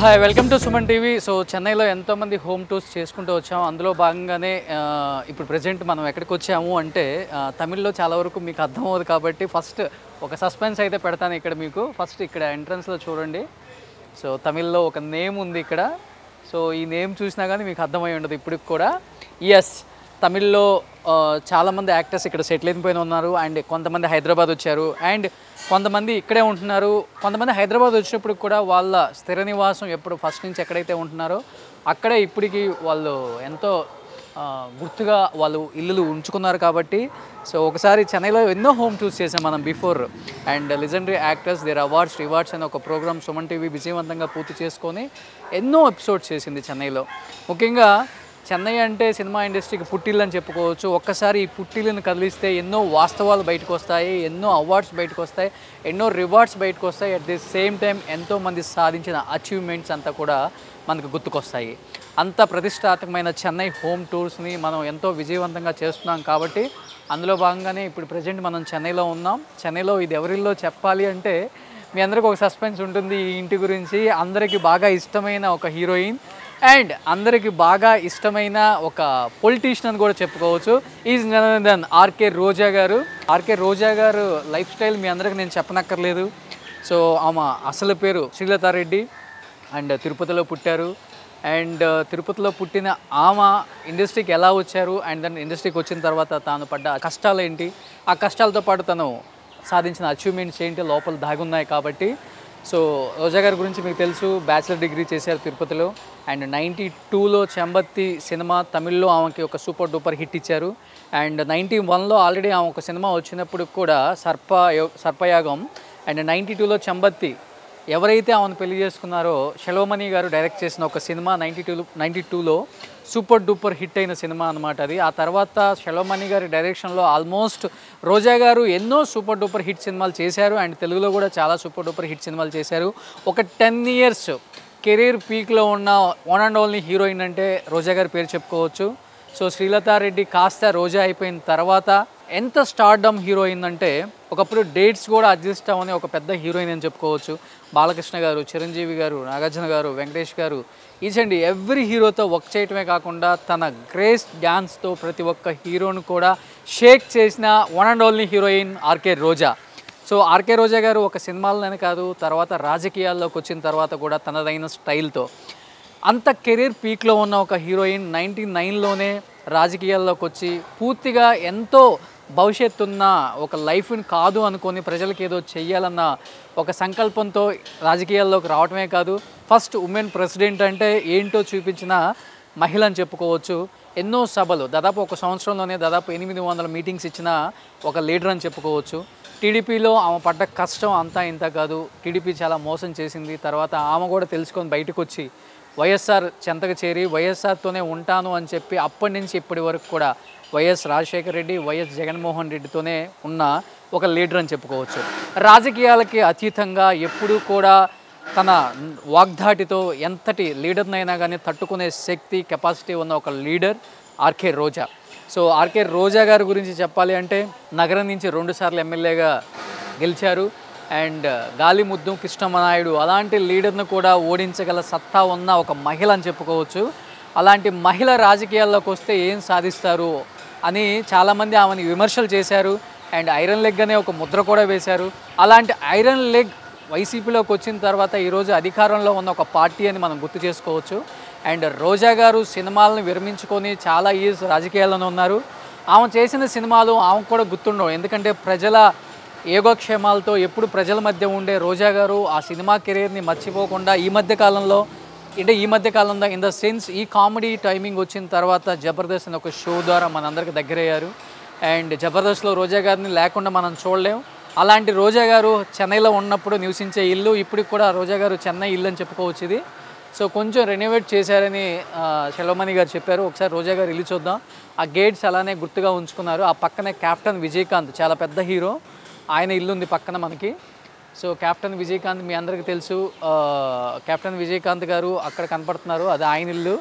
hi welcome to Suman TV so చెన్నైలో ఎంతోమంది home tours చేసుకుంటూ వచ్చాం అందులో భాగంగానే ఆ, ఇప్పుడు ప్రజెంట్ మనం ఎక్కడికి వచ్చాము అంటే ఆ, తమిళ్లో చాలా వరకు మీకు అర్థమవుతుంది కాబట్టి ఫస్ట్ ఒక సస్పెన్స్ అయితే పెడతాను ఇక్కడ మీకు ఫస్ట్ ఇక్కడ ఎంట్రన్స్లో చూడండి సో తమిళ్లో ఒక నేమ్ ఉంది ఇక్కడ సో ఈ నేమ్ చూసినా కానీ మీకు అర్థమై ఉండదు ఇప్పటికి కూడా ఎస్ తమిళ్లో ఆ, చాలామంది యాక్టర్స్ ఇక్కడ సెటిల్ అయిపోయిన ఉన్నారు అండ్ కొంతమంది హైదరాబాద్ వచ్చారు అండ్ కొంతమంది ఇక్కడే ఉంటున్నారు కొంతమంది హైదరాబాద్ వచ్చినప్పుడు కూడా వాళ్ళ స్థిర నివాసం ఎప్పుడు ఫస్ట్ నుంచి ఎక్కడైతే ఉంటున్నారో అక్కడే ఇప్పటికి వాళ్ళు ఎంతో ఆ, గుర్తుగా వాళ్ళు ఇల్లులు ఉంచుకున్నారు కాబట్టి సో ఒకసారి చెన్నైలో ఎన్నో హోమ్ టూర్స్ చేసాం మనం before and legendary actors there awards rewards అనే ఒక ప్రోగ్రామ్ సుమన్ టీవీ విజయవంతంగా పూర్తి చేసుకొని ఎన్నో ఎపిసోడ్స్ చేసింది చెన్నైలో ముఖ్యంగా చెన్నై అంటే సినిమా ఇండస్ట్రీకి పుట్టిల్లు అని చెప్పుకోవచ్చు ఒక్కసారి ఈ పుట్టిల్లుని కదిలిస్తే ఎన్నో వాస్తవాలు బయటకు వస్తాయి ఎన్నో అవార్డ్స్ బయటకు వస్తాయి ఎన్నో రివార్డ్స్ బయటకు వస్తాయి అట్ ది సేమ్ టైం ఎంతోమంది సాధించిన అచీవ్మెంట్స్ అంతా కూడా మనకు గుర్తుకొస్తాయి అంత ప్రతిష్టాత్మకమైన చెన్నై హోమ్ టూర్స్ని మనం ఎంతో విజయవంతంగా చేస్తున్నాం కాబట్టి అందులో భాగంగానే ఇప్పుడు ప్రజెంట్ మనం చెన్నైలో ఉన్నాం చెన్నైలో ఇది ఎవరిల్లో చెప్పాలి అంటే మీ అందరికి ఒక సస్పెన్స్ ఉంటుంది ఈ ఇంటి గురించి అందరికీ బాగా ఇష్టమైన ఒక హీరోయిన్ అండ్ అందరికి బాగా ఇష్టమైన ఒక పొలిటీషియన్ అని కూడా చెప్పుకోవచ్చు ఈజ్ దెన్ ఆర్కే రోజా గారు ఆర్కే రోజా గారు లైఫ్ స్టైల్ మీ అందరికి నేను చెప్పనక్కర్లేదు సో ఆమె అసలు పేరు శ్రీలతారెడ్డి అండ్ తిరుపతిలో పుట్టారు అండ్ తిరుపతిలో పుట్టిన ఆమె ఇండస్ట్రీకి ఎలా వచ్చారు అండ్ దెన్ ఇండస్ట్రీకి వచ్చిన తర్వాత తాను పడ్డ కష్టాలు ఏంటి ఆ కష్టాలతో పాటు తను సాధించిన అచీవ్మెంట్స్ ఏంటి లోపల దాగున్నాయి కాబట్టి సో రోజా గారి గురించి మీకు తెలుసు బ్యాచిలర్ డిగ్రీ చేశారు తిరుపతిలో అండ్ నైంటీ టూలో చెంబత్తి సినిమా తమిళ్లో ఆమెకి ఒక సూపర్ డూపర్ హిట్ ఇచ్చారు అండ్ నైంటీ వన్లో ఆల్రెడీ ఆమె ఒక సినిమా వచ్చినప్పుడు కూడా సర్ప సర్పయాగం అండ్ నైంటీ టూలో చెంబత్తి ఎవరైతే ఆమెను పెళ్లి చేసుకున్నారో షలోమణి గారు డైరెక్ట్ చేసిన ఒక సినిమా నైంటీ టూ నైంటీ టూలో సూపర్ డూపర్ హిట్ అయిన సినిమా అనమాట అది ఆ తర్వాత షలోమణి గారి డైరెక్షన్లో ఆల్మోస్ట్ రోజా గారు ఎన్నో సూపర్ డూపర్ హిట్ సినిమాలు చేశారు అండ్ తెలుగులో కూడా చాలా సూపర్ డూపర్ హిట్ సినిమాలు చేశారు ఒక టెన్ ఇయర్స్ కెరీర్ పీక్లో ఉన్న వన్ అండ్ ఓన్లీ హీరోయిన్ అంటే రోజా గారి పేరు చెప్పుకోవచ్చు సో శ్రీలతారెడ్డి కాస్త రోజా అయిపోయిన తర్వాత ఎంత స్టార్డమ్ హీరోయిన్ అంటే ఒకప్పుడు డేట్స్ కూడా అడ్జస్ట్ అవ్వని ఒక పెద్ద హీరోయిన్ అని చెప్పుకోవచ్చు బాలకృష్ణ గారు చిరంజీవి గారు Nagarjuna garu Venkatesh garu each and every హీరోతో వర్క్ చేయటమే కాకుండా తన గ్రేస్ డ్యాన్స్తో ప్రతి ఒక్క హీరోను కూడా షేక్ చేసిన one and only heroine RK Roja so RK Roja garu ఒక సినిమాల్లోనే కాదు తర్వాత రాజకీయాల్లోకి వచ్చిన తర్వాత కూడా తనదైన స్టైల్తో అంత కెరీర్ పీక్లో ఉన్న ఒక హీరోయిన్ నైంటీ నైన్లోనే రాజకీయాల్లోకి వచ్చి పూర్తిగా ఎంతో భవిష్యత్తు ఉన్న ఒక లైఫ్ని కాదు అనుకొని ప్రజలకు ఏదో చెయ్యాలన్న ఒక సంకల్పంతో రాజకీయాల్లోకి రావటమే కాదు ఫస్ట్ ఉమెన్ ప్రెసిడెంట్ అంటే ఏంటో చూపించిన మహిళ అని చెప్పుకోవచ్చు ఎన్నో సభలు దాదాపు ఒక సంవత్సరంలోనే దాదాపు ఎనిమిది వందల మీటింగ్స్ ఇచ్చిన ఒక లీడర్ అని చెప్పుకోవచ్చు టీడీపీలో ఆమె పడ్డ కష్టం అంతా ఇంత కాదు టీడీపీ చాలా మోసం చేసింది తర్వాత ఆమె కూడా తెలుసుకొని బయటకు వచ్చి వైఎస్ఆర్ చెంతకు చేరి వైఎస్ఆర్తోనే ఉంటాను అని చెప్పి అప్పటి నుంచి ఇప్పటి వరకు కూడా వైఎస్ రాజశేఖర రెడ్డి వైఎస్ జగన్మోహన్ రెడ్డితోనే ఉన్న ఒక లీడర్ అని చెప్పుకోవచ్చు రాజకీయాలకి అతీతంగా ఎప్పుడూ కూడా తన వాగ్దాటితో ఎంతటి లీడర్నైనా కానీ తట్టుకునే శక్తి కెపాసిటీ ఉన్న ఒక leader RK Roja so RK Roja గారి గురించి చెప్పాలి అంటే నగరం నుంచి రెండుసార్లు ఎమ్మెల్యేగా గెలిచారు అండ్ గాలిముద్దు కృష్ణమనాయుడు అలాంటి లీడర్ను కూడా ఓడించగల సత్తా ఉన్న ఒక మహిళ అని చెప్పుకోవచ్చు అలాంటి మహిళ రాజకీయాల్లోకి వస్తే ఏం సాధిస్తారు అని చాలామంది ఆమెను విమర్శలు చేశారు అండ్ ఐరన్ లెగ్ అనే ఒక ముద్ర కూడా వేశారు అలాంటి ఐరన్ లెగ్ వైసీపీలోకి వచ్చిన తర్వాత ఈరోజు అధికారంలో ఉన్న ఒక పార్టీ అని మనం గుర్తు చేసుకోవచ్చు అండ్ రోజా గారు సినిమాలను విరమించుకొని చాలా ఇయర్స్ రాజకీయాల్లోనే ఉన్నారు ఆమె చేసిన సినిమాలు ఆమెకు కూడా గుర్తుండవు ఎందుకంటే ప్రజల యోగక్షేమాలతో ఎప్పుడు ప్రజల మధ్య ఉండే రోజా గారు ఆ సినిమా కెరీర్ని మర్చిపోకుండా ఈ మధ్య కాలంలో అంటే ఈ మధ్య కాలంలో ఇన్ ద సెన్స్ ఈ కామెడీ టైమింగ్ వచ్చిన తర్వాత జబర్దస్త్ అనే ఒక షో ద్వారా మనందరికి దగ్గరయ్యారు అండ్ జబర్దస్త్లో రోజా గారిని లేకుండా మనం చూడలేం అలాంటి రోజా గారు చెన్నైలో ఉన్నప్పుడు నివసించే ఇల్లు ఇప్పటికి కూడా రోజా గారు చెన్నై ఇల్లు అని చెప్పుకోవచ్చు ఇది సో కొంచెం రెనోవేట్ చేశారని ఆ, శెలవమణి గారు చెప్పారు ఒకసారి రోజా గారు ఇల్లు చూద్దాం ఆ గేట్స్ అలానే గుర్తుగా ఉంచుకున్నారు ఆ పక్కనే కెప్టెన్ విజయకాంత్ చాలా పెద్ద హీరో ఆయన ఇల్లు ఉంది పక్కన మనకి సో కెప్టెన్ విజయకాంత్ మీ అందరికీ తెలుసు ఆ, కెప్టెన్ విజయకాంత్ గారు అక్కడ కనపడుతున్నారు అది ఆయన ఇల్లు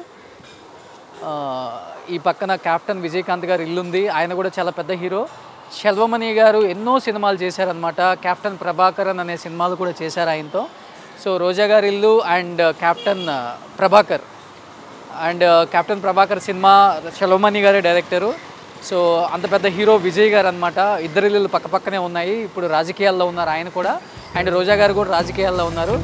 ఆ, ఈ పక్కన కెప్టెన్ విజయకాంత్ గారు ఇల్లుంది ఆయన కూడా చాలా పెద్ద హీరో శెల్వమణి గారు ఎన్నో సినిమాలు చేశారనమాట కెప్టెన్ ప్రభాకరన్ అనే సినిమాలు కూడా చేశారు ఆయనతో సో రోజా గారి ఇల్లు and captain Prabhakar and captain Prabhakar cinema Selvamani గారే డైరెక్టరు సో అంత పెద్ద హీరో విజయ్ గారు అనమాట ఇద్దరు ఇల్లు పక్క పక్కనే ఉన్నాయి ఇప్పుడు రాజకీయాల్లో ఉన్నారు ఆయన కూడా అండ్ రోజా గారు కూడా రాజకీయాల్లో ఉన్నారు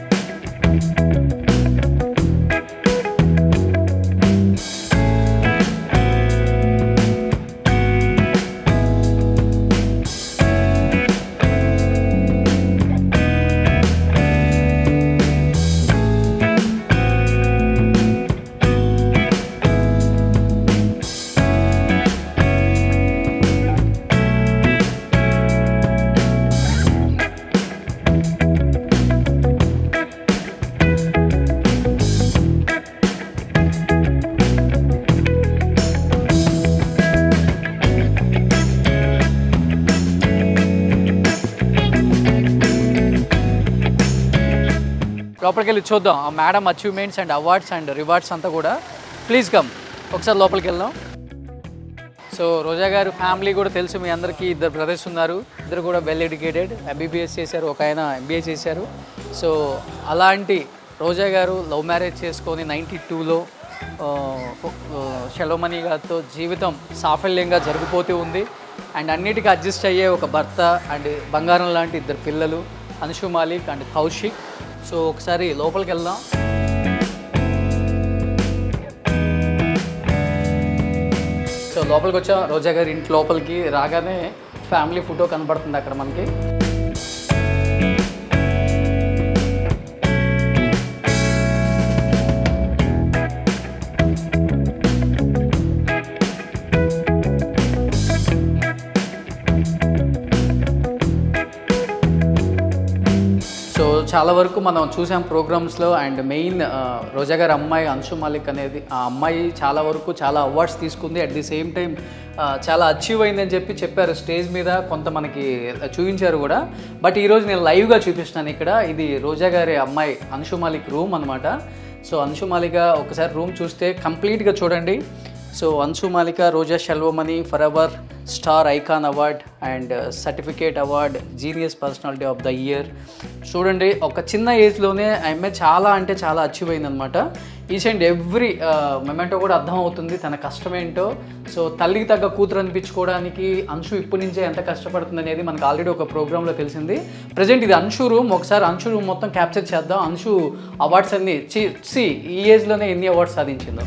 లోపలికి వెళ్ళి చూద్దాం ఆ madam achievements and awards and rewards అంతా కూడా ప్లీజ్ కమ్ ఒకసారి లోపలికి వెళ్దాం సో రోజా గారు ఫ్యామిలీ కూడా తెలుసు మీ అందరికీ ఇద్దరు బ్రదర్స్ ఉన్నారు ఇద్దరు కూడా వెల్ ఎడ్యుకేటెడ్ ఎంబీబీఎస్ చేశారు ఒక ఆయన ఎంబీఏ చేశారు సో అలాంటి రోజా గారు లవ్ మ్యారేజ్ చేసుకొని నైంటీ టూలో షలోమణి గారితో జీవితం సాఫల్యంగా జరిగిపోతూ ఉంది అండ్ అన్నిటికీ అడ్జస్ట్ అయ్యే ఒక భర్త అండ్ బంగారం లాంటి ఇద్దరు పిల్లలు అన్షు మాలిక్ అండ్ కౌశిక్ సో ఒకసారి లోపలికి వెళ్దాం సో లోపలికి వచ్చాం రోజా గారి ఇంటి లోపలికి రాగానే ఫ్యామిలీ ఫోటో కనబడుతుంది అక్కడ మనకి సో చాలా వరకు మనం చూసాం ప్రోగ్రామ్స్లో అండ్ మెయిన్ రోజా గారి అమ్మాయి అంశు మాలిక్ అనేది ఆ అమ్మాయి చాలా వరకు చాలా అవార్డ్స్ తీసుకుంది అట్ ది సేమ్ టైం చాలా అచీవ్ అయిందని చెప్పి చెప్పారు స్టేజ్ మీద కొంత మనకి చూపించారు కూడా బట్ ఈరోజు నేను లైవ్గా చూపిస్తున్నాను ఇక్కడ ఇది రోజా గారి అమ్మాయి అంశు మాలిక్ రూమ్ అనమాట సో అంశు మాలిక ఒకసారి రూమ్ చూస్తే కంప్లీట్గా చూడండి so Anshu Malika Roja Selvamani for ever star icon award and certificate award genius personality of the year చూడండి ఒక చిన్న ఏజ్లోనే ఆమె చాలా అంటే చాలా అచీవ్ అయిందనమాట ఈచ్ అండ్ ఎవ్రీ మొమెంటో కూడా అర్థం అవుతుంది తన కష్టం ఏంటో సో తల్లికి తగ్గ కూతురు అనిపించుకోవడానికి అంశు ఇప్పటి నుంచే ఎంత కష్టపడుతుంది అనేది మనకు ఆల్రెడీ ఒక ప్రోగ్రాంలో తెలిసింది ప్రజెంట్ ఇది అంశు రూమ్ ఒకసారి అంశు రూమ్ మొత్తం క్యాప్చర్ చేద్దాం అంశు అవార్డ్స్ అన్ని సి ఈ ఏజ్లోనే ఎన్ని అవార్డ్స్ సాధించిందో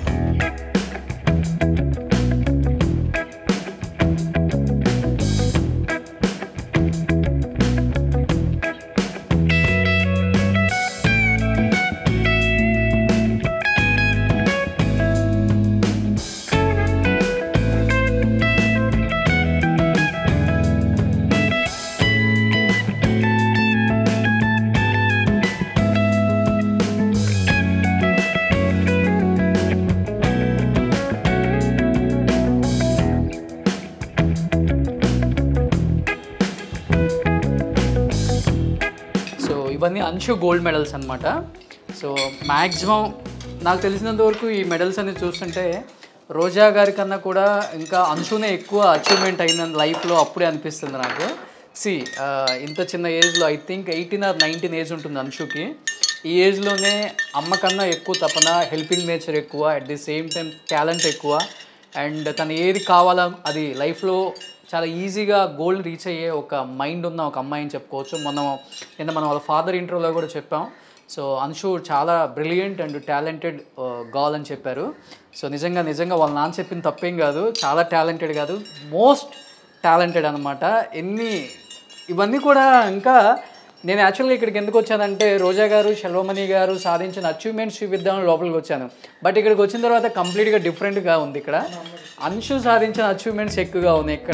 సో ఇవన్నీ అంశు గోల్డ్ మెడల్స్ అనమాట సో మ్యాక్సిమం నాకు తెలిసినంత వరకు ఈ మెడల్స్ అనేది చూస్తుంటే రోజా గారి కన్నా కూడా ఇంకా అంశునే ఎక్కువ అచీవ్మెంట్ అయిందని లైఫ్లో అప్పుడే అనిపిస్తుంది నాకు సి ఇంత చిన్న ఏజ్లో I think eighteen or nineteen age ఉంటుంది అంశుకి ఈ ఏజ్లోనే అమ్మ కన్నా ఎక్కువ తపన హెల్పింగ్ నేచర్ ఎక్కువ at the same time talent ఎక్కువ అండ్ తను ఏది కావాలో అది లైఫ్లో చాలా ఈజీగా గోల్డ్ రీచ్ అయ్యే ఒక మైండ్ ఉన్న ఒక అమ్మాయి అని చెప్పుకోవచ్చు మనం నిన్న మనం వాళ్ళ ఫాదర్ ఇంటర్వ్యూలో కూడా చెప్పాం సో అన్షు చాలా బ్రిలియంట్ అండ్ టాలెంటెడ్ గాల్ అని చెప్పారు సో నిజంగా నిజంగా వాళ్ళ నాన్న చెప్పిన తప్పేం కాదు చాలా టాలెంటెడ్ కాదు మోస్ట్ టాలెంటెడ్ అనమాట ఎన్ని ఇవన్నీ కూడా ఇంకా నేను యాక్చువల్గా ఇక్కడికి ఎందుకు వచ్చానంటే రోజా గారు శెల్వమణి గారు సాధించిన అచీవ్మెంట్స్ చూపిద్దామని లోపలికి వచ్చాను బట్ ఇక్కడికి వచ్చిన తర్వాత కంప్లీట్గా డిఫరెంట్గా ఉంది ఇక్కడ అంశు సాధించిన అచీవ్మెంట్స్ ఎక్కువగా ఉన్నాయి ఇక్కడ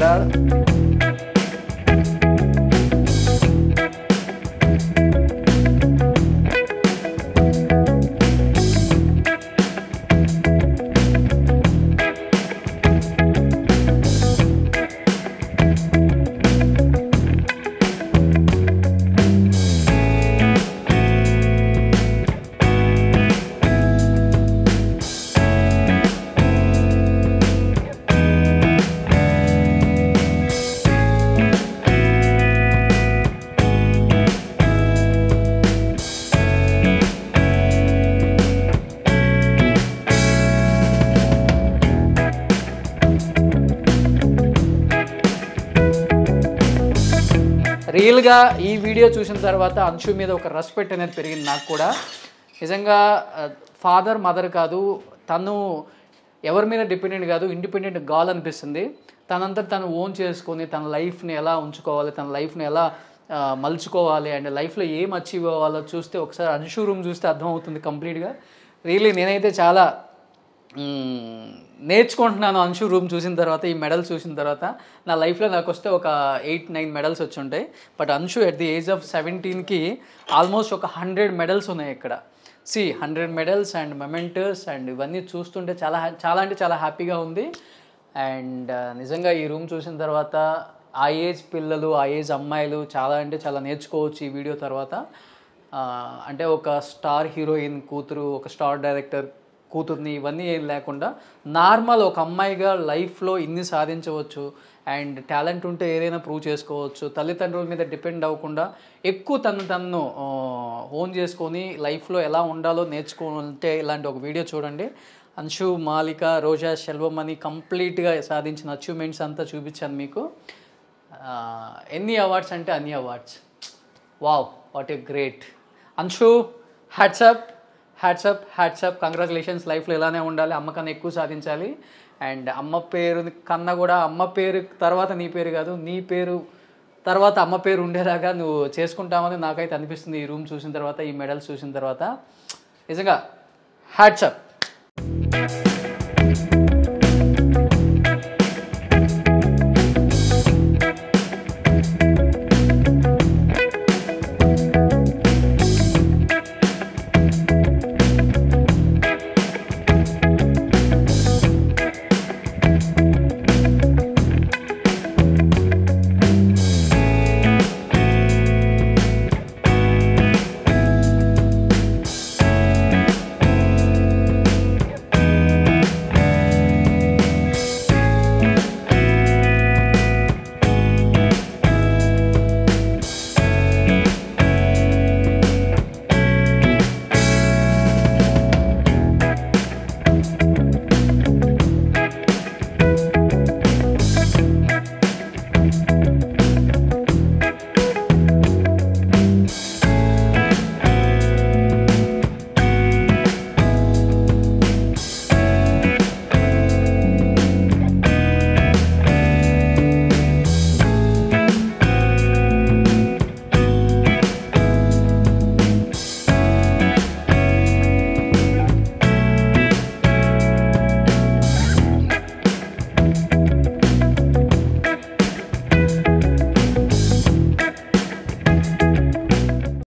రియల్గా ఈ వీడియో చూసిన తర్వాత అంశు మీద ఒక రెస్పెక్ట్ అనేది పెరిగింది నాకు కూడా నిజంగా ఫాదర్ మదర్ కాదు తను ఎవరి మీద డిపెండెంట్ కాదు ఇండిపెండెంట్ గాల్ అనిపిస్తుంది తనంతా తను ఓన్ చేసుకొని తన లైఫ్ని ఎలా ఉంచుకోవాలి తన లైఫ్ని ఎలా ఆ, మలుచుకోవాలి అండ్ లైఫ్లో ఏం అచీవ్ అవ్వాలో చూస్తే ఒకసారి అంశు రూమ్ చూస్తే అర్థమవుతుంది కంప్లీట్గా రియల్లీ నేనైతే చాలా మ్మ్, నేర్చుకుంటున్నాను అంశు రూమ్ చూసిన తర్వాత ఈ మెడల్స్ చూసిన తర్వాత నా లైఫ్లో నాకు వస్తే ఒక ఎయిట్ నైన్ మెడల్స్ వచ్చి ఉంటాయి but Anshu at the age of సెవెంటీన్కి ఆల్మోస్ట్ ఒక హండ్రెడ్ మెడల్స్ ఉన్నాయి ఇక్కడ see hundred medals and mementos and ఇవన్నీ చూస్తుంటే చాలా హ్యా- చాలా అంటే చాలా హ్యాపీగా ఉంది అండ్ నిజంగా ఈ రూమ్ చూసిన తర్వాత ఆ ఏజ్ పిల్లలు ఆ ఏజ్ అమ్మాయిలు చాలా అంటే చాలా నేర్చుకోవచ్చు ఈ వీడియో తర్వాత ఆ, అంటే ఒక స్టార్ హీరోయిన్ కూతురు ఒక స్టార్ డైరెక్టర్ కూతుర్ని ఇవన్నీ ఏం లేకుండా నార్మల్ ఒక అమ్మాయిగా లైఫ్లో ఇన్ని సాధించవచ్చు అండ్ టాలెంట్ ఉంటే ఏదైనా ప్రూవ్ చేసుకోవచ్చు తల్లిదండ్రుల మీద డిపెండ్ అవ్వకుండా ఎక్కువ తను తను ఓన్ చేసుకొని లైఫ్లో ఎలా ఉండాలో నేర్చుకుంటే ఇలాంటి ఒక వీడియో చూడండి అంశు మాలిక రోజా శెల్వం అని కంప్లీట్గా సాధించిన అచీవ్మెంట్స్ అంతా చూపించాను మీకు ఆ, ఎన్ని అవార్డ్స్ అంటే అన్ని awards wow what a great Anshu hats off hats off hats off congratulations లైఫ్లో ఇలానే ఉండాలి అమ్మ కన్నా ఎక్కువ సాధించాలి అండ్ అమ్మ పేరు కన్నా కూడా అమ్మ పేరు తర్వాత నీ పేరు కాదు నీ పేరు తర్వాత అమ్మ పేరు ఉండేలాగా నువ్వు చేసుకుంటామని నాకైతే అనిపిస్తుంది ఈ రూమ్ చూసిన తర్వాత ఈ మెడల్స్ చూసిన తర్వాత నిజంగా హ్యాట్సప్